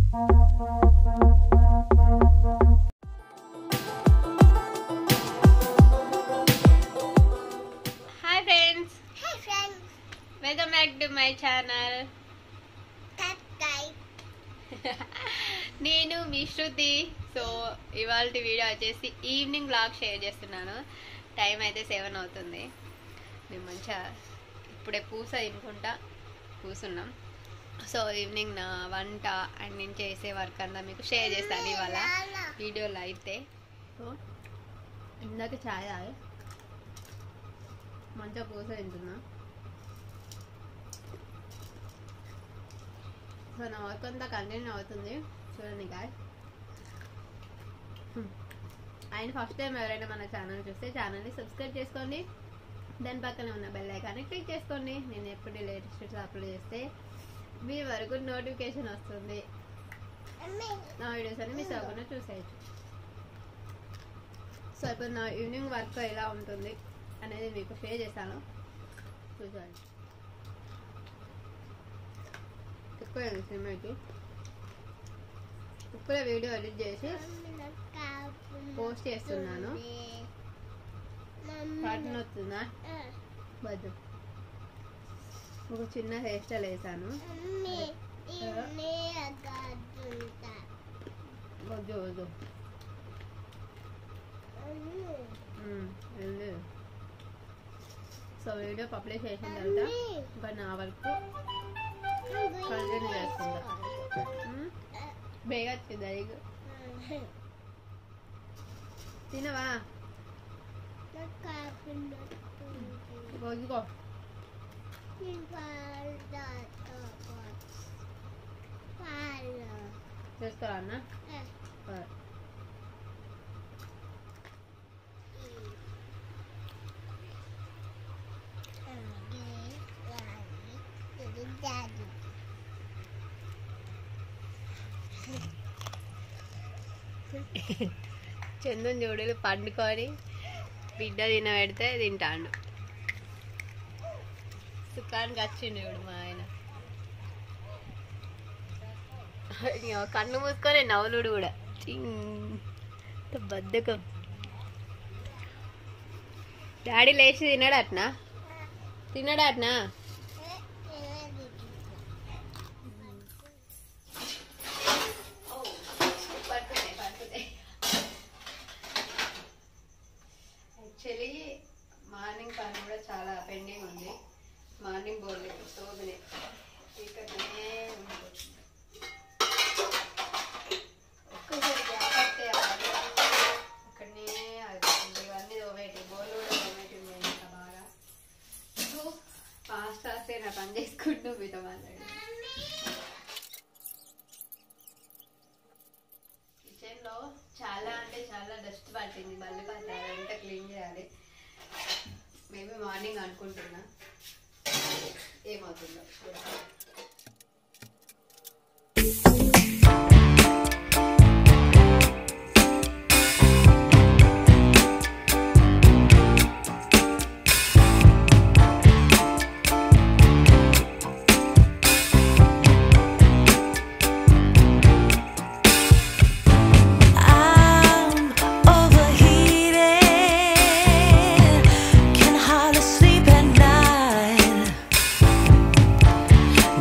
Hi friends Hey friends, welcome back to my channel subscribe. నేను మీ Shruti so ఇవాళ video వచ్చేసి ఈవినింగ్ బ్లాగ్ షేర్ చేస్తున్నాను టైం అయితే సెవెన్ అవుతుంది మేము మంచిగా ఇప్పుడే పూస తినుకుంటా కూసున్నాం సో ఈవినింగ్ నా వంట అండ్ నేను చేసే వర్క్ అంతా మీకు షేర్ చేస్తాను ఇవాళ వీడియోలో అయితే సో ఇందాక ఛాయ్ తాగి మంచిగా పూస తింటున్నా సో నా వర్క్ అంతా కంటిన్యూ అవుతుంది చూడండి గాయ్ అండ్ ఫస్ట్ టైం ఎవరైనా మన ఛానల్ చూస్తే ఛానల్ని సబ్స్క్రైబ్ చేసుకోండి దాని పక్కనే ఉన్న బెల్ ఐకాన్ని క్లిక్ చేసుకోండి నేను ఎప్పుడు లేటెస్ట్ అప్లోడ్ చేస్తే మీ వరకు నోటిఫికేషన్ వస్తుంది నా వీడియోస్ అన్ని మిస్ అవ్వకుండా చూసేయచ్చు సో ఇప్పుడు నా ఈవినింగ్ వర్క్ ఎలా ఉంటుంది అనేది మీకు షేర్ చేస్తాను చూడండి ఎక్కువ సినిమాకి ఇప్పుడే వీడియో ఎడిట్ చేసి పోస్ట్ చేస్తున్నాను పాటను వస్తుందా వద్దు ఒక చిన్న హెయిర్ స్టైల్ వేసాను వద్దు వద్దు ఉమ్, వెళ్ళు. సో వీడియో పబ్లిష్ చేసిన తర్వాత ఇంకా నా వరకు కంటిన్యూ చేసుకుంటా ఉమ్, బేగ వచ్చింది అడిగు తినవా ఇదిగో చేస్తారా అన్న సరే. Daddy. చందన్ చూడలు పండుకొని బిడ్డ తినబెడితే తింటాడు సుఖానికి వచ్చిండు ఇప్పుడు మా ఆయన అయ్యో, కన్ను మూసుకొని నవ్వులుడు కూడా చింగ్. ఇంత బద్ధకం డాడీ లేచి తినడట్నా తినడట్నా యాక్చువల్లీ మార్నింగ్ పని కూడా చాలా పెండింగ్ ఉంది మార్నింగ్ బోర్లేదు సోబినే చీకటినే ఉంటుంది ఒక్కసారి గ్యాప్ వస్తే ఆ పని అక్కడనే ఆగిపోతుంది ఇవన్నీ దోమేటి బోర్లు కూడా దోమేటి ఉన్నాయి ఇంకా బాగా సో ఫాస్ట్ ఫాస్ట్ నా పని చేసుకుంటూ మీతో మాట్లాడి కిచెన్ లో చాలా అంటే చాలా డస్ట్ పట్టింది బల్లి పట్టాలి అంతా క్లీన్ చేయాలి మేబీ మార్నింగ్ అనుకుంటున్నా ఏమవుతుందో చూడాలి. I'm overheated, can hardly sleep at night.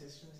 Systems